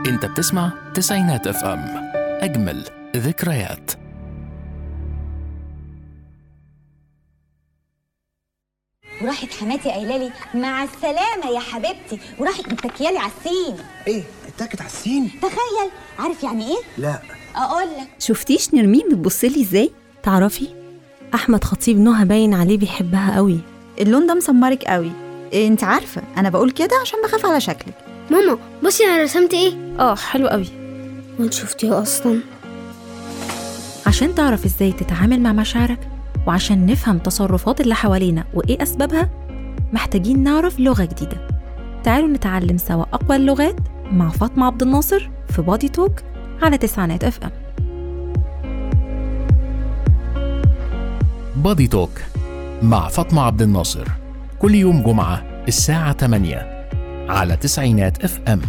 انت بتسمع تسعينات اف ام اجمل ذكريات وراحت حماتي قايله لي مع السلامه يا حبيبتي وراحت متكيالي على السين ايه اتكت على السين تخيل عارف يعني ايه لا اقول لك شفتيش نرمين بتبصلي ازاي تعرفي احمد خطيب نهى باين عليه بيحبها قوي اللون ده مسمرك قوي إيه انت عارفه انا بقول كده عشان بخاف على شكلك ماما بصي انا رسمت ايه اه حلو قوي وانت شفتيه اصلا عشان تعرف ازاي تتعامل مع مشاعرك وعشان نفهم تصرفات اللي حوالينا وايه اسبابها محتاجين نعرف لغه جديده تعالوا نتعلم سوا اقوى اللغات مع فاطمه عبد الناصر في بادي توك على تسعينات اف ام بادي توك مع فاطمة عبد الناصر كل يوم جمعة الساعة 8 على تسعينات اف ام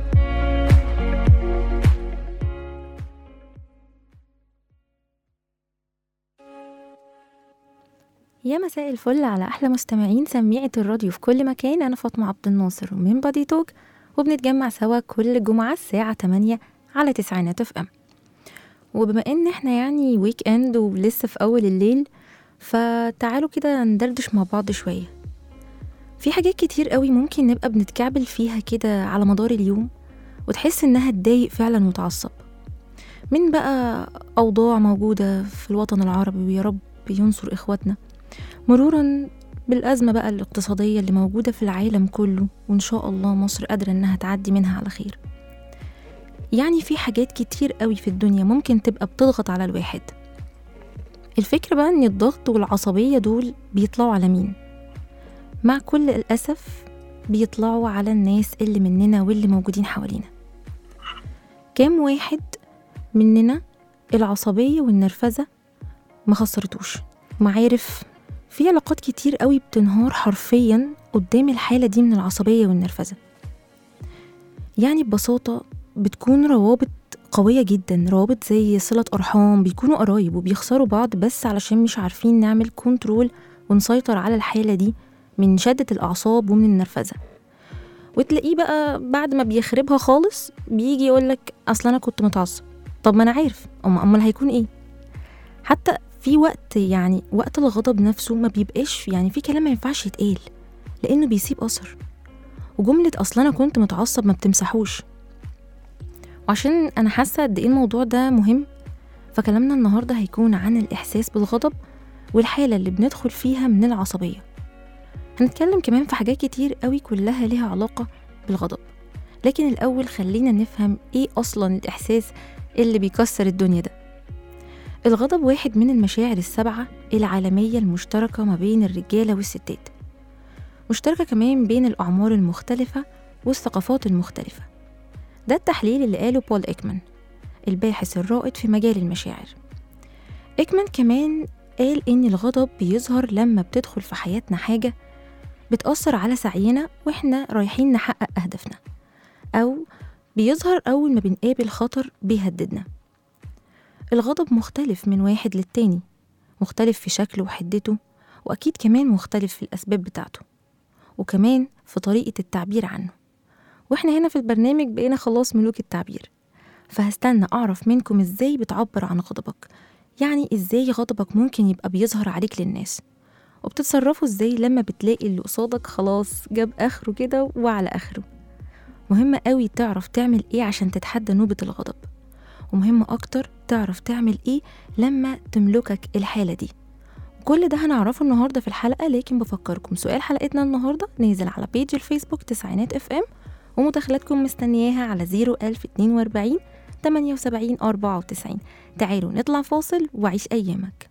يا مساء الفل على احلى مستمعين سميعة الراديو في كل مكان انا فاطمه عبد الناصر ومن بادي توك وبنتجمع سوا كل جمعه الساعه 8 على تسعينات اف ام وبما ان احنا يعني ويك اند ولسه في اول الليل فتعالوا كده ندردش مع بعض شويه في حاجات كتير قوي ممكن نبقى بنتكعبل فيها كده على مدار اليوم وتحس انها تضايق فعلا وتعصب من بقى اوضاع موجوده في الوطن العربي ويا رب ينصر اخواتنا مرورا بالأزمة بقى الاقتصادية اللي موجودة في العالم كله وإن شاء الله مصر قادرة إنها تعدي منها على خير يعني في حاجات كتير قوي في الدنيا ممكن تبقى بتضغط على الواحد الفكرة بقى إن الضغط والعصبية دول بيطلعوا على مين مع كل الأسف بيطلعوا على الناس اللي مننا واللي موجودين حوالينا كام واحد مننا العصبية والنرفزة ما خسرتوش معارف في علاقات كتير قوي بتنهار حرفيا قدام الحالة دي من العصبية والنرفزة يعني ببساطة بتكون روابط قوية جدا روابط زي صلة أرحام بيكونوا قرايب وبيخسروا بعض بس علشان مش عارفين نعمل كنترول ونسيطر على الحالة دي من شدة الأعصاب ومن النرفزة وتلاقيه بقى بعد ما بيخربها خالص بيجي يقولك أصل أنا كنت متعصب طب ما أنا عارف أم أمال هيكون إيه حتى في وقت يعني وقت الغضب نفسه ما بيبقاش يعني في كلام ما ينفعش يتقال لانه بيسيب اثر وجمله اصلا انا كنت متعصب ما بتمسحوش وعشان انا حاسه قد ايه الموضوع ده مهم فكلامنا النهارده هيكون عن الاحساس بالغضب والحاله اللي بندخل فيها من العصبيه هنتكلم كمان في حاجات كتير قوي كلها ليها علاقه بالغضب لكن الاول خلينا نفهم ايه اصلا الاحساس اللي بيكسر الدنيا ده الغضب واحد من المشاعر السبعة العالمية المشتركة ما بين الرجالة والستات مشتركة كمان بين الأعمار المختلفة والثقافات المختلفة ده التحليل اللي قاله بول إيكمان الباحث الرائد في مجال المشاعر إيكمان كمان قال إن الغضب بيظهر لما بتدخل في حياتنا حاجة بتأثر على سعينا وإحنا رايحين نحقق أهدافنا أو بيظهر أول ما بنقابل خطر بيهددنا الغضب مختلف من واحد للتاني مختلف في شكله وحدته وأكيد كمان مختلف في الأسباب بتاعته وكمان في طريقة التعبير عنه وإحنا هنا في البرنامج بقينا خلاص ملوك التعبير فهستنى أعرف منكم إزاي بتعبر عن غضبك يعني إزاي غضبك ممكن يبقى بيظهر عليك للناس وبتتصرفوا إزاي لما بتلاقي اللي قصادك خلاص جاب آخره كده وعلى آخره مهم قوي تعرف تعمل إيه عشان تتحدى نوبة الغضب ومهم أكتر تعرف تعمل إيه لما تملكك الحالة دي كل ده هنعرفه النهاردة في الحلقة لكن بفكركم سؤال حلقتنا النهاردة نازل على بيج الفيسبوك تسعينات اف ام ومداخلاتكم مستنياها على 01042 78 94 تعالوا نطلع فاصل وعيش أيامك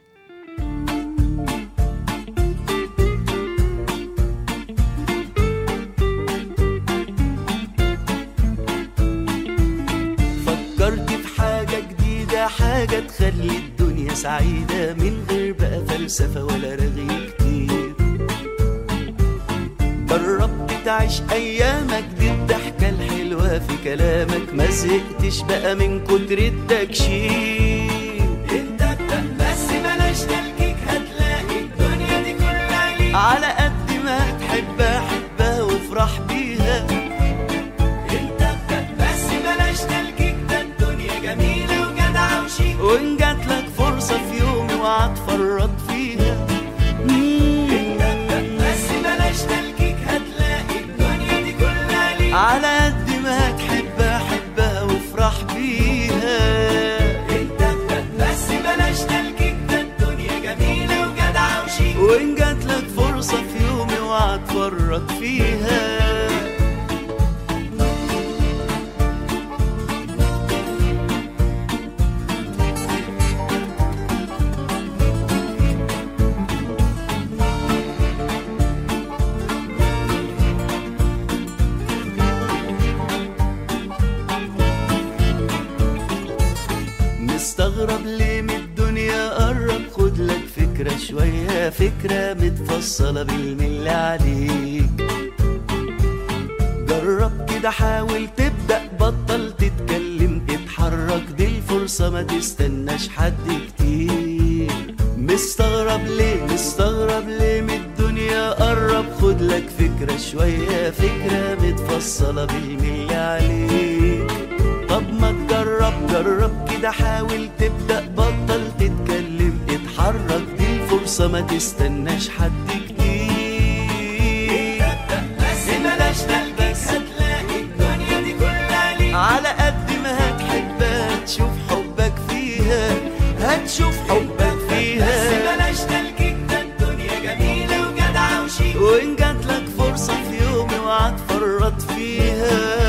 فكرت في حاجة جديدة حاجة تخلي الدنيا سعيدة من غير بقى فلسفة ولا رغي كتير جربت تعيش أيامك دي الضحكة الحلوة في كلامك ما زهقتش بقى من كتر التكشير انت ابدأ بس بلاش تلكيك هتلاقي الدنيا دي كلها ليك على قد ما تحبها حبها وافرح بيها انت ابدأ بس على قد ما تحبها حبها وافرح بيها انت بس بلاش تلكيك ده الدنيا جميلة وجدعة وشيك وان جاتلك فرصة في يوم اوعى تفرط فيها مستغرب ليه من الدنيا قرب خد لك فكرة شوية فكرة متفصلة بالملي عليك جرب كده حاول تبدأ بطل تتكلم اتحرك دي الفرصة ما تستناش حد كتير مستغرب ليه مستغرب ليه من الدنيا قرب خد لك فكرة شوية فكرة متفصلة بالملي عليك طب ما تجرب جرب كده حاول تبدأ بطل تتكلم اتحرك دي الفرصة ما تستناش حد كتير بس بلاش تلبس هتلاقي الدنيا دي كلها ليك على قد ما هتحبها تشوف حبك فيها هتشوف حبك فيها بس بلاش تلكيك ده الدنيا جميلة وجدعة وشيك وإن جاتلك فرصة في يوم اوعى تفرط فيها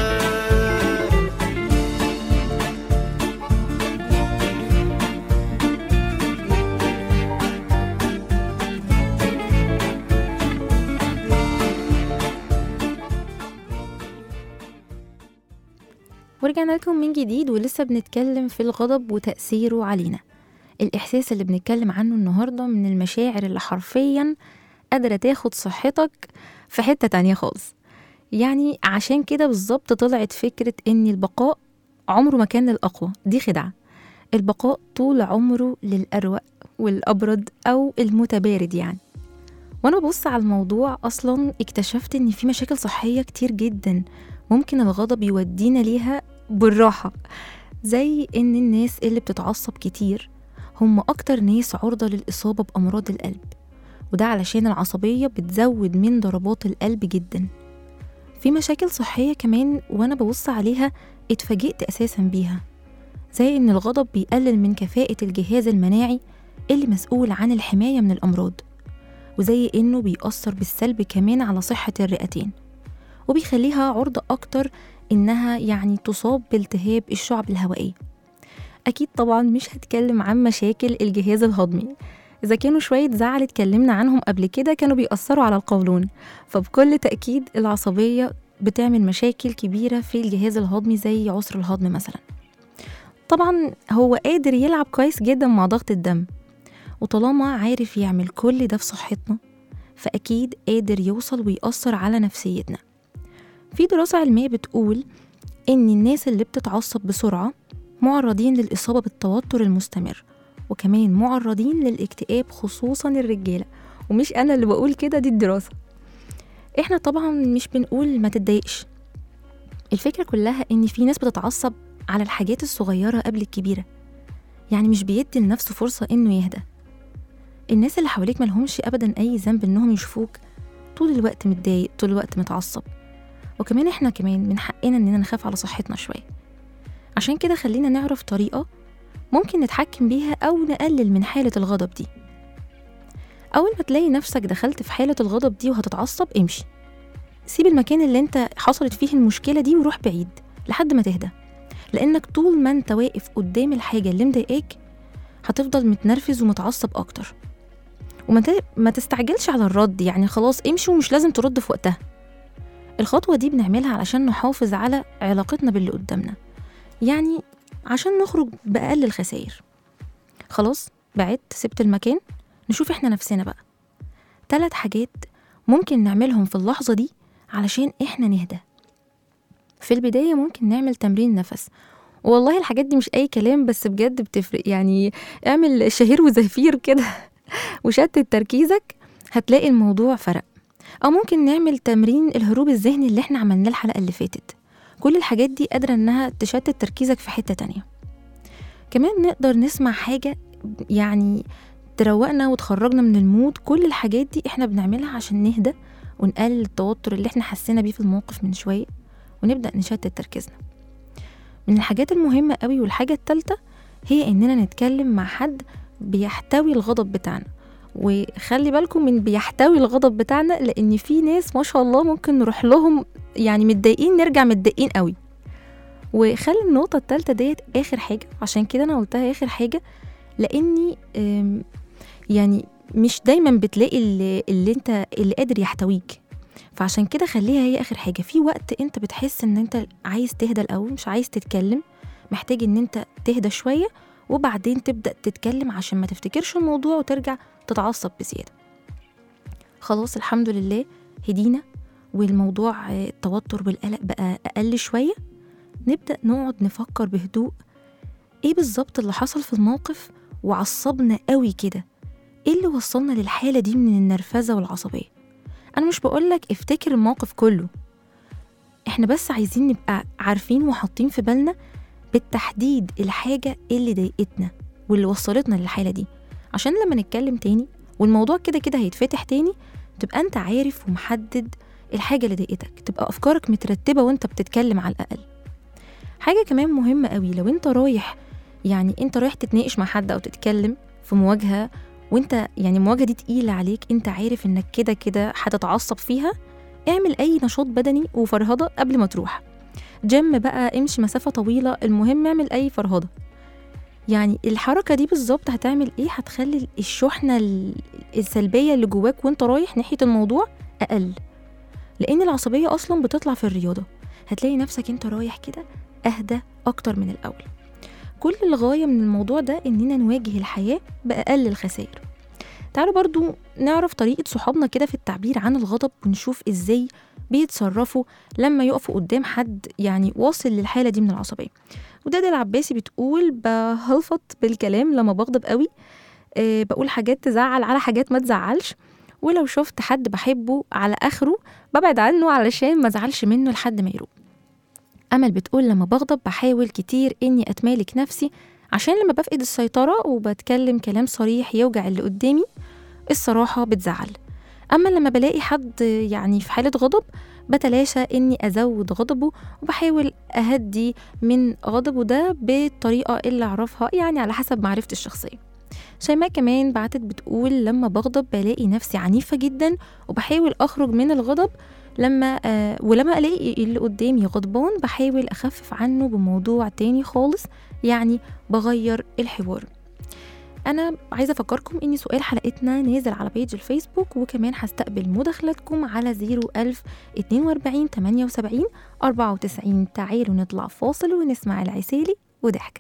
ورجعنا لكم من جديد ولسه بنتكلم في الغضب وتأثيره علينا الإحساس اللي بنتكلم عنه النهاردة من المشاعر اللي حرفيا قادرة تاخد صحتك في حتة تانية خالص يعني عشان كده بالظبط طلعت فكرة إن البقاء عمره ما كان للأقوى دي خدعة البقاء طول عمره للأروق والأبرد أو المتبارد يعني وأنا ببص على الموضوع أصلا اكتشفت إن في مشاكل صحية كتير جدا ممكن الغضب يودينا ليها بالراحة زي إن الناس اللي بتتعصب كتير هم أكتر ناس عرضة للإصابة بأمراض القلب وده علشان العصبية بتزود من ضربات القلب جدا في مشاكل صحية كمان وأنا ببص عليها اتفاجئت أساسا بيها زي إن الغضب بيقلل من كفاءة الجهاز المناعي اللي مسؤول عن الحماية من الأمراض وزي إنه بيأثر بالسلب كمان على صحة الرئتين وبيخليها عرضة أكتر إنها يعني تصاب بالتهاب الشعب الهوائية أكيد طبعا مش هتكلم عن مشاكل الجهاز الهضمي إذا كانوا شوية زعل اتكلمنا عنهم قبل كده كانوا بيأثروا على القولون فبكل تأكيد العصبية بتعمل مشاكل كبيرة في الجهاز الهضمي زي عسر الهضم مثلا طبعا هو قادر يلعب كويس جدا مع ضغط الدم وطالما عارف يعمل كل ده في صحتنا فأكيد قادر يوصل ويأثر على نفسيتنا في دراسة علمية بتقول إن الناس اللي بتتعصب بسرعة معرضين للإصابة بالتوتر المستمر وكمان معرضين للاكتئاب خصوصا الرجالة ومش أنا اللي بقول كده دي الدراسة إحنا طبعا مش بنقول ما تتضايقش الفكرة كلها إن في ناس بتتعصب على الحاجات الصغيرة قبل الكبيرة يعني مش بيدي لنفسه فرصة إنه يهدى الناس اللي حواليك ملهمش أبدا أي ذنب إنهم يشوفوك طول الوقت متضايق طول الوقت متعصب وكمان إحنا كمان من حقنا إننا نخاف على صحتنا شوية عشان كده خلينا نعرف طريقة ممكن نتحكم بيها أو نقلل من حالة الغضب دي أول ما تلاقي نفسك دخلت في حالة الغضب دي وهتتعصب امشي سيب المكان اللي انت حصلت فيه المشكلة دي وروح بعيد لحد ما تهدى لأنك طول ما انت واقف قدام الحاجة اللي مضايقاك هتفضل متنرفز ومتعصب أكتر وما ت- ما تستعجلش على الرد يعني خلاص امشي ومش لازم ترد في وقتها الخطوة دي بنعملها علشان نحافظ على علاقتنا باللي قدامنا يعني عشان نخرج بأقل الخسائر خلاص بعدت سبت المكان نشوف احنا نفسنا بقى تلات حاجات ممكن نعملهم في اللحظة دي علشان احنا نهدى في البداية ممكن نعمل تمرين نفس والله الحاجات دي مش أي كلام بس بجد بتفرق يعني اعمل شهير وزفير كده وشتت تركيزك هتلاقي الموضوع فرق أو ممكن نعمل تمرين الهروب الذهني اللي احنا عملناه الحلقة اللي فاتت كل الحاجات دي قادرة إنها تشتت تركيزك في حتة تانية كمان نقدر نسمع حاجة يعني تروقنا وتخرجنا من المود كل الحاجات دي احنا بنعملها عشان نهدى ونقلل التوتر اللي احنا حسينا بيه في الموقف من شوية ونبدأ نشتت تركيزنا من الحاجات المهمة قوي والحاجة التالتة هي إننا نتكلم مع حد بيحتوي الغضب بتاعنا وخلي بالكم من بيحتوي الغضب بتاعنا لأن في ناس ما شاء الله ممكن نروح لهم يعني متضايقين نرجع متضايقين قوي وخلي النقطة التالتة ديت آخر حاجة عشان كده أنا قلتها آخر حاجة لأني أم، يعني مش دايما بتلاقي اللي, اللي انت اللي قادر يحتويك فعشان كده خليها هي اخر حاجه في وقت انت بتحس ان انت عايز تهدى الاول مش عايز تتكلم محتاج ان انت تهدى شويه وبعدين تبدا تتكلم عشان ما تفتكرش الموضوع وترجع تتعصب بزياده خلاص الحمد لله هدينا والموضوع آه، التوتر والقلق بقى اقل شويه نبدا نقعد نفكر بهدوء ايه بالظبط اللي حصل في الموقف وعصبنا قوي كده ايه اللي وصلنا للحاله دي من النرفزه والعصبيه انا مش بقولك افتكر الموقف كله احنا بس عايزين نبقى عارفين وحاطين في بالنا بالتحديد الحاجه اللي ضايقتنا واللي وصلتنا للحاله دي عشان لما نتكلم تاني والموضوع كده كده هيتفتح تاني تبقى انت عارف ومحدد الحاجه اللي ضايقتك تبقى افكارك مترتبه وانت بتتكلم على الاقل حاجه كمان مهمه قوي لو انت رايح يعني انت رايح تتناقش مع حد او تتكلم في مواجهه وانت يعني المواجهه دي تقيله عليك انت عارف انك كده كده هتتعصب فيها اعمل اي نشاط بدني وفرهده قبل ما تروح جيم بقى امشي مسافه طويله المهم اعمل اي فرهده يعني الحركه دي بالظبط هتعمل ايه هتخلي الشحنه ال- السلبيه اللي جواك وانت رايح ناحيه الموضوع اقل لان العصبيه اصلا بتطلع في الرياضه هتلاقي نفسك انت رايح كده اهدى اكتر من الاول كل الغايه من الموضوع ده اننا نواجه الحياه باقل الخسائر تعالوا برضو نعرف طريقة صحابنا كده في التعبير عن الغضب ونشوف ازاي بيتصرفوا لما يقفوا قدام حد يعني واصل للحالة دي من العصبية وداد العباسي بتقول بهلفط بالكلام لما بغضب قوي أه بقول حاجات تزعل على حاجات ما تزعلش ولو شفت حد بحبه على آخره ببعد عنه علشان ما ازعلش منه لحد ما يروق أمل بتقول لما بغضب بحاول كتير إني أتمالك نفسي عشان لما بفقد السيطرة وبتكلم كلام صريح يوجع اللي قدامي الصراحة بتزعل أما لما بلاقي حد يعني في حالة غضب بتلاشى إني أزود غضبه وبحاول أهدي من غضبه ده بالطريقة اللي أعرفها يعني على حسب معرفتي الشخصية شيماء كمان بعتت بتقول لما بغضب بلاقي نفسي عنيفة جدا وبحاول أخرج من الغضب لما آه ولما ألاقي اللي قدامي غضبان بحاول أخفف عنه بموضوع تاني خالص يعني بغير الحوار انا عايزه افكركم ان سؤال حلقتنا نازل على بيج الفيسبوك وكمان هستقبل مداخلاتكم على 01000 42 78 94 تعالوا نطلع فاصل ونسمع العسيلي وضحكه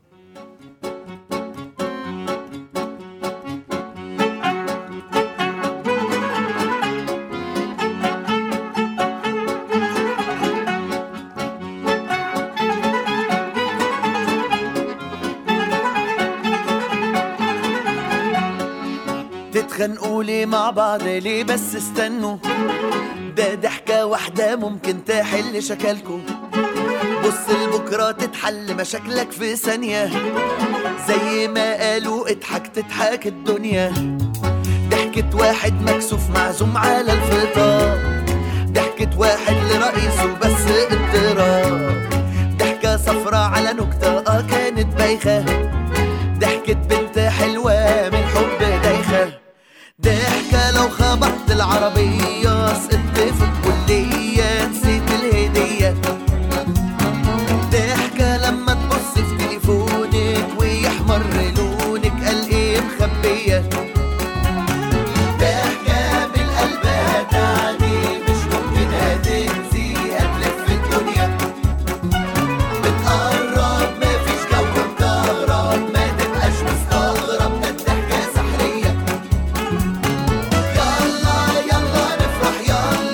تتخانقوا ليه مع بعض ليه بس استنوا ده ضحكة واحدة ممكن تحل شكلكوا بص لبكرة تتحل مشاكلك في ثانية زي ما قالوا اضحك تضحك الدنيا ضحكة واحد مكسوف معزوم على الفطار ضحكة واحد لرئيسه بس اضطراب ضحكة صفرة على نكتة اه كانت بايخة ضحكة بنت حلوة من حب دايخة ضحكة لو خبطت العربية سقطت في الكلية نسيت الهدية ضحكة لما تبص في تليفونك ويحمر لونك قال ايه مخبية ضحكة من القلب هتعني مش ممكن هتنسي هتلف الدنيا بتقرب مفيش جو مكهرب ما تبقاش مستغرب ده الضحكة سحرية يلا يلا نفرح يلا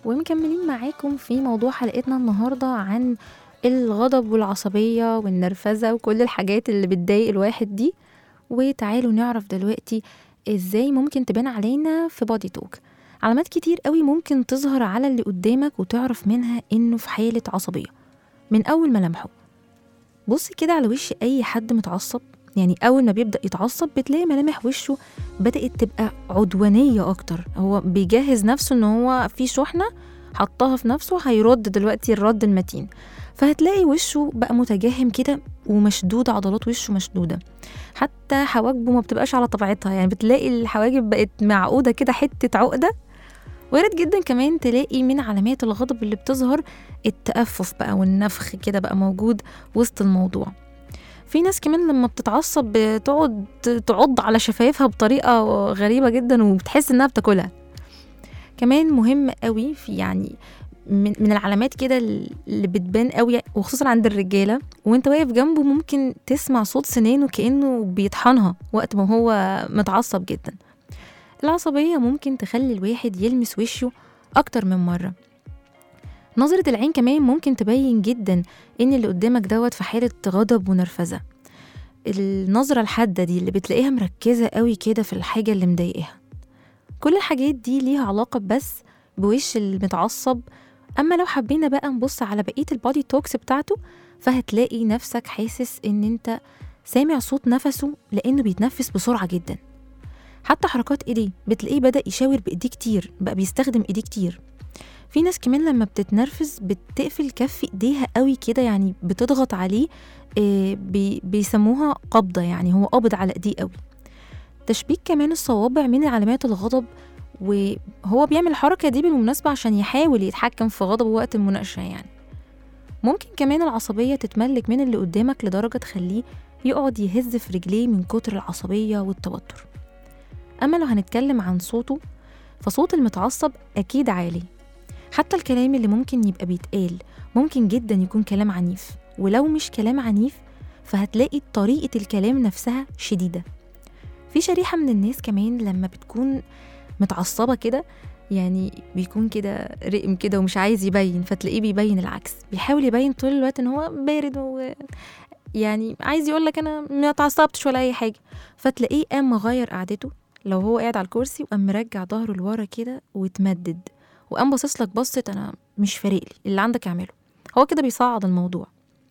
ومكملين معاكم في موضوع حلقتنا النهاردة عن الغضب والعصبية والنرفزة وكل الحاجات اللي بتضايق الواحد دي وتعالوا نعرف دلوقتي ازاي ممكن تبان علينا في بادي توك علامات كتير قوي ممكن تظهر على اللي قدامك وتعرف منها انه في حالة عصبية من اول ملامحه بص كده على وش اي حد متعصب يعني اول ما بيبدا يتعصب بتلاقي ملامح وشه بدات تبقى عدوانيه اكتر هو بيجهز نفسه ان هو في شحنه حطها في نفسه هيرد دلوقتي الرد المتين فهتلاقي وشه بقى متجهم كده ومشدود عضلات وشه مشدوده حتى حواجبه ما بتبقاش على طبيعتها يعني بتلاقي الحواجب بقت معقوده كده حته عقده وارد جدا كمان تلاقي من علامات الغضب اللي بتظهر التأفف بقى والنفخ كده بقى موجود وسط الموضوع في ناس كمان لما بتتعصب بتقعد تعض على شفايفها بطريقة غريبة جدا وبتحس انها بتاكلها كمان مهم قوي في يعني من, من العلامات كده اللي بتبان قوي وخصوصا عند الرجالة وانت واقف جنبه ممكن تسمع صوت سنانه كأنه بيطحنها وقت ما هو متعصب جدا العصبية ممكن تخلي الواحد يلمس وشه أكتر من مرة نظرة العين كمان ممكن تبين جدا إن اللي قدامك دوت في حالة غضب ونرفزة النظرة الحادة دي اللي بتلاقيها مركزة قوي كده في الحاجة اللي مضايقاها كل الحاجات دي ليها علاقة بس بوش المتعصب أما لو حبينا بقى نبص على بقية البادي توكس بتاعته فهتلاقي نفسك حاسس إن أنت سامع صوت نفسه لأنه بيتنفس بسرعة جدا حتى حركات ايديه بتلاقيه بدأ يشاور بايديه كتير بقى بيستخدم ايديه كتير في ناس كمان لما بتتنرفز بتقفل كف ايديها قوي كده يعني بتضغط عليه آه بي بيسموها قبضة يعني هو قابض على ايديه قوي تشبيك كمان الصوابع من علامات الغضب وهو بيعمل الحركة دي بالمناسبة عشان يحاول يتحكم في غضبه وقت المناقشة يعني ممكن كمان العصبية تتملك من اللي قدامك لدرجة تخليه يقعد يهز في رجليه من كتر العصبية والتوتر أما لو هنتكلم عن صوته فصوت المتعصب أكيد عالي حتى الكلام اللي ممكن يبقى بيتقال ممكن جدا يكون كلام عنيف ولو مش كلام عنيف فهتلاقي طريقة الكلام نفسها شديدة في شريحة من الناس كمان لما بتكون متعصبة كده يعني بيكون كده رقم كده ومش عايز يبين فتلاقيه بيبين العكس بيحاول يبين طول الوقت ان هو بارد و يعني عايز يقول لك انا ما اتعصبتش ولا اي حاجه فتلاقيه قام مغير قعدته لو هو قاعد على الكرسي وقام مرجع ظهره لورا كده واتمدد وقام باصص لك بصة انا مش فارق لي اللي عندك اعمله هو كده بيصعد الموضوع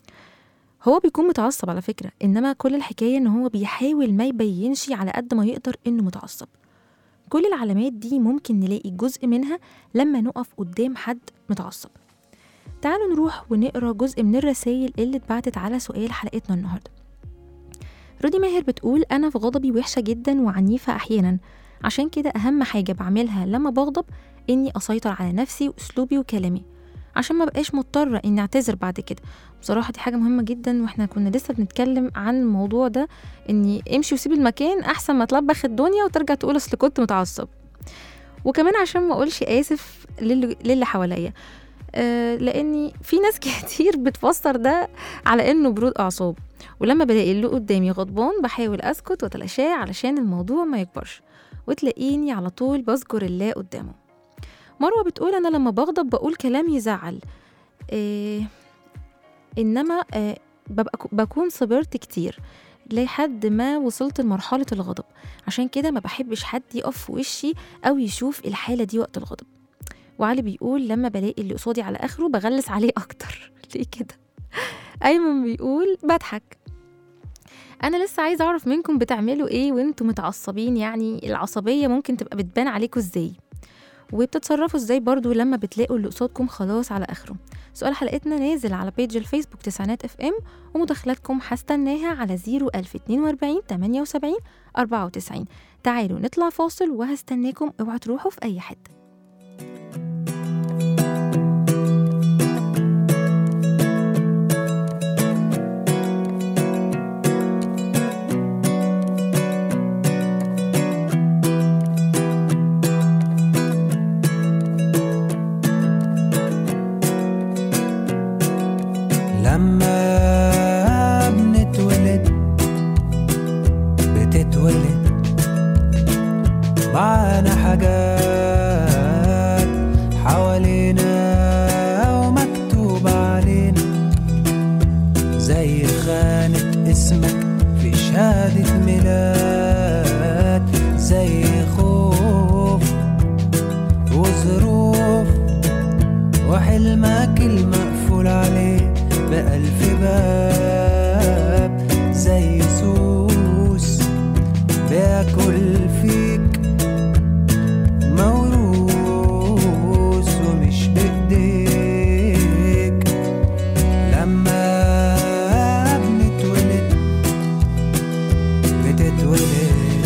هو بيكون متعصب على فكرة إنما كل الحكاية إن هو بيحاول ما يبينش على قد ما يقدر إنه متعصب كل العلامات دي ممكن نلاقي جزء منها لما نقف قدام حد متعصب تعالوا نروح ونقرا جزء من الرسائل اللي اتبعتت على سؤال حلقتنا النهارده رودي ماهر بتقول أنا في غضبي وحشة جدا وعنيفة أحيانا عشان كده أهم حاجة بعملها لما بغضب إني أسيطر على نفسي وأسلوبي وكلامي عشان ما بقاش مضطرة إني أعتذر بعد كده بصراحة دي حاجة مهمة جدا وإحنا كنا لسه بنتكلم عن الموضوع ده إني امشي وسيب المكان أحسن ما تلبخ الدنيا وترجع تقول أصل كنت متعصب وكمان عشان ما أقولش آسف للي, للي حواليا آه لأني في ناس كتير بتفسر ده على إنه برود أعصاب ولما بلاقي اللي قدامي غضبان بحاول اسكت واتلاشاه علشان الموضوع ما يكبرش وتلاقيني على طول بذكر الله قدامه مروه بتقول انا لما بغضب بقول كلام يزعل إيه انما إيه ببقى بكون صبرت كتير لحد ما وصلت لمرحلة الغضب عشان كده ما بحبش حد يقف في وشي أو يشوف الحالة دي وقت الغضب وعلي بيقول لما بلاقي اللي قصادي على آخره بغلس عليه أكتر ليه كده أيمن بيقول بضحك انا لسه عايزه اعرف منكم بتعملوا ايه وانتم متعصبين يعني العصبيه ممكن تبقى بتبان عليكم ازاي وبتتصرفوا ازاي برضو لما بتلاقوا اللي قصادكم خلاص على اخره سؤال حلقتنا نازل على بيج الفيسبوك تسعينات اف ام ومداخلاتكم هستناها على 01042 78 94 تعالوا نطلع فاصل وهستناكم اوعوا تروحوا في اي حته لما بنتولد بتتولد معانا حاجات حوالين حوالينا ومكتوب علينا زي خانة اسمك في شهادة ميلاد زي خوف وظروف وحلمك المقفول عليه بألف باب زي سوس بياكل فيك موروث ومش بإيديك لما بنتولد بتتولد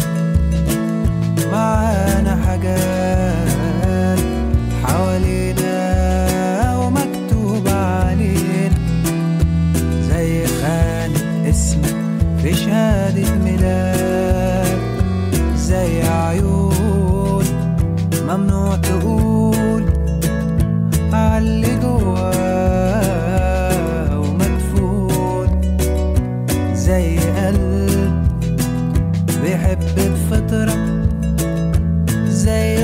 معانا حاجات حوالينا ومكتوب علينا زي خانة اسمك في شهادة ميلاد زي عيون ممنوع تقول عاللي جواه ومدفون زي قلب بيحب بفطرة زي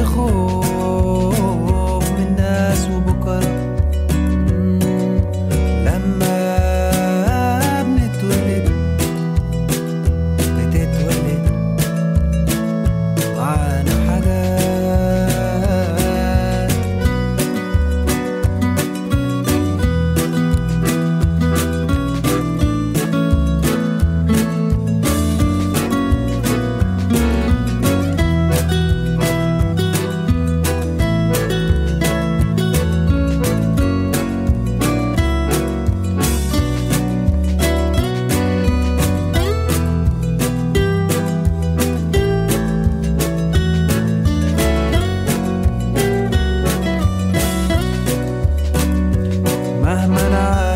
خوف من ناس وبكرة مم. لما بنتولد بتتولد معانا حاجات مهما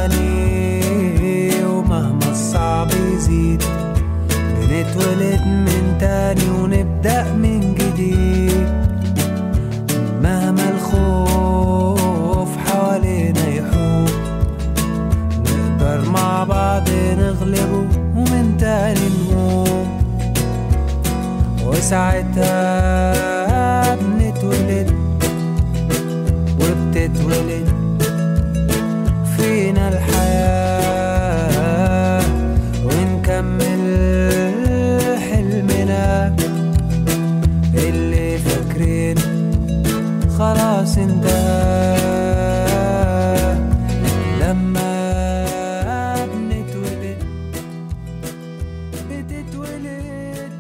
نعاني ومهما الصعب يزيد بنتولد من تاني ونبدأ من جديد مهما الخوف حوالينا يحوم نقدر مع بعض نغلبه ومن تاني نقوم وساعتها بنتولد وبتتولد فينا الحياة ونكمل حلمنا اللي فاكرين خلاص انتهى لما بنتولد بتتولد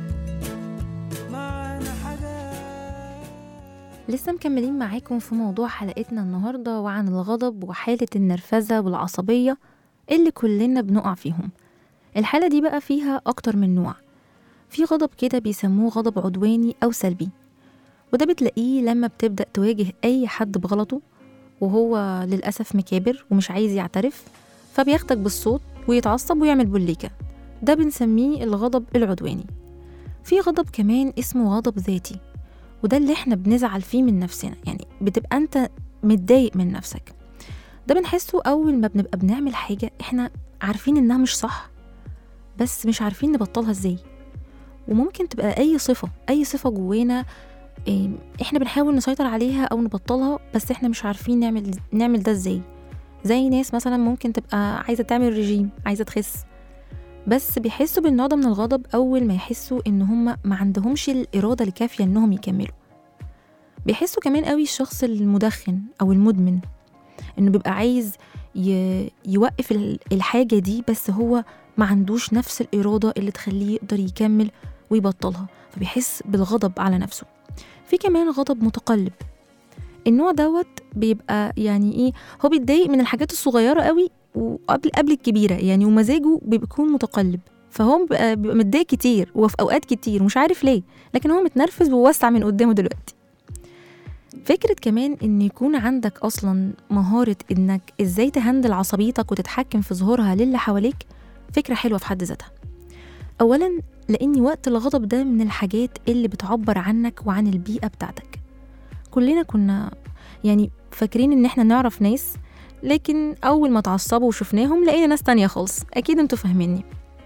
معانا حاجات لسه مكملين معاكم في موضوع حلقتنا النهاردة وعن الغضب وحالة النرفزة والعصبية اللي كلنا بنقع فيهم الحالة دي بقى فيها أكتر من نوع في غضب كده بيسموه غضب عدواني أو سلبي وده بتلاقيه لما بتبدأ تواجه أي حد بغلطه وهو للأسف مكابر ومش عايز يعترف فبياخدك بالصوت ويتعصب ويعمل بوليكا ده بنسميه الغضب العدواني في غضب كمان اسمه غضب ذاتي وده اللي احنا بنزعل فيه من نفسنا يعني بتبقى انت متضايق من نفسك ده بنحسه اول ما بنبقى بنعمل حاجة احنا عارفين انها مش صح بس مش عارفين نبطلها ازاي وممكن تبقى اي صفة اي صفة جوانا إيه، احنا بنحاول نسيطر عليها او نبطلها بس احنا مش عارفين نعمل نعمل ده ازاي زي ناس مثلا ممكن تبقى عايزة تعمل رجيم عايزة تخس بس بيحسوا بالنوع ده من الغضب أول ما يحسوا إن هم ما عندهمش الإرادة الكافية إنهم يكملوا بيحسوا كمان قوي الشخص المدخن أو المدمن إنه بيبقى عايز ي... يوقف ال- الحاجة دي بس هو ما عندوش نفس الإرادة اللي تخليه يقدر يكمل ويبطلها فبيحس بالغضب على نفسه في كمان غضب متقلب النوع دوت بيبقى يعني ايه هو بيتضايق من الحاجات الصغيرة قوي وقبل قبل الكبيرة يعني ومزاجه بيكون متقلب فهو بيبقى, بيبقى متضايق كتير وفي أوقات كتير ومش عارف ليه لكن هو متنرفز ووسع من قدامه دلوقتي فكرة كمان إن يكون عندك أصلا مهارة إنك إزاي تهندل عصبيتك وتتحكم في ظهورها للي حواليك فكرة حلوة في حد ذاتها أولا لأن وقت الغضب ده من الحاجات اللي بتعبر عنك وعن البيئة بتاعتك كلنا كنا يعني فاكرين إن إحنا نعرف ناس لكن أول ما اتعصبوا وشفناهم لقينا ناس تانية خالص أكيد انتوا فاهميني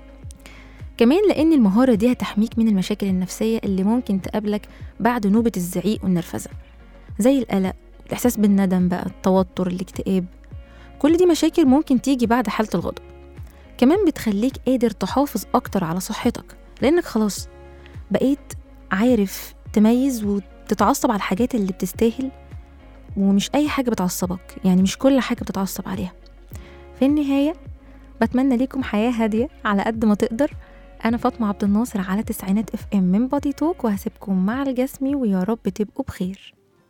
كمان لأن المهارة دي هتحميك من المشاكل النفسية اللي ممكن تقابلك بعد نوبة الزعيق والنرفزة زي القلق الإحساس بالندم بقى التوتر الاكتئاب كل دي مشاكل ممكن تيجي بعد حالة الغضب كمان بتخليك قادر تحافظ أكتر على صحتك لأنك خلاص بقيت عارف تميز وتتعصب على الحاجات اللي بتستاهل ومش أي حاجة بتعصبك يعني مش كل حاجة بتتعصب عليها في النهاية بتمنى ليكم حياة هادية على قد ما تقدر أنا فاطمة عبد الناصر على تسعينات اف ام من بادي توك وهسيبكم مع الجسمي ويا رب تبقوا بخير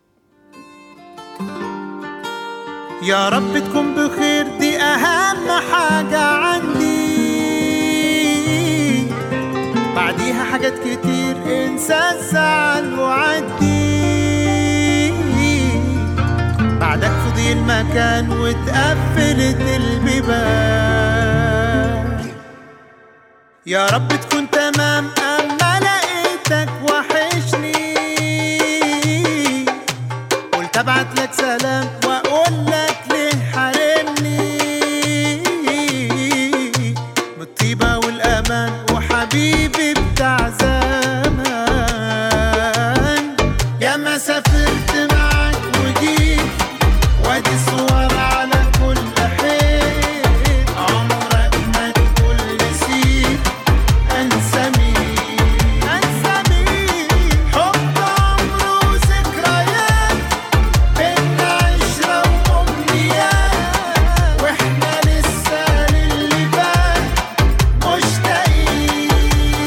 يا رب تكون بخير دي أهم حاجة عندي بعديها حاجات كتير انسى الزعل وعدي بعدك فضي المكان واتقفلت البيبان يا رب تكون تمام أما لقيتك وحشني قلت ابعت لك سلام واقول لك ليه حارمني من الطيبة والامان وحبيبي بتاع زمان يا ما سافرت معاك وجيت وادي صور على كل حيط عمرك ما تقول نسيت انسى مين انسى مين حب عمره وذكريات بينا عشرة وأمنيات وإحنا لسه للي فات مشتاقين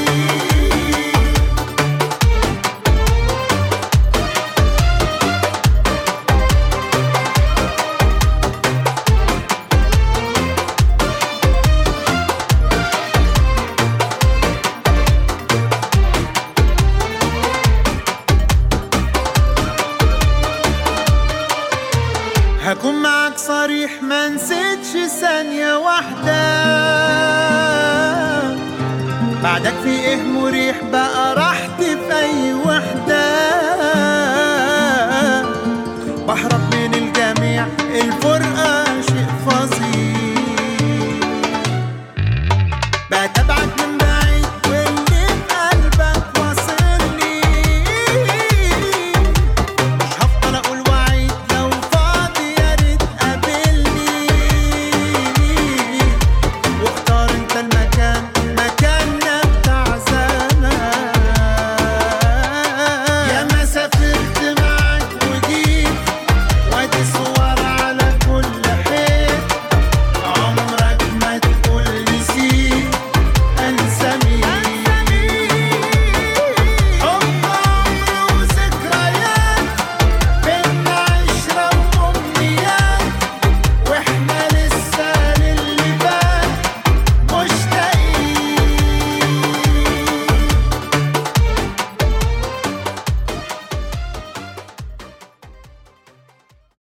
هكون معاك صريح ما نسيتش ثانية واحدة بعدك في ايه مريح بقى راحتي في اي وحدة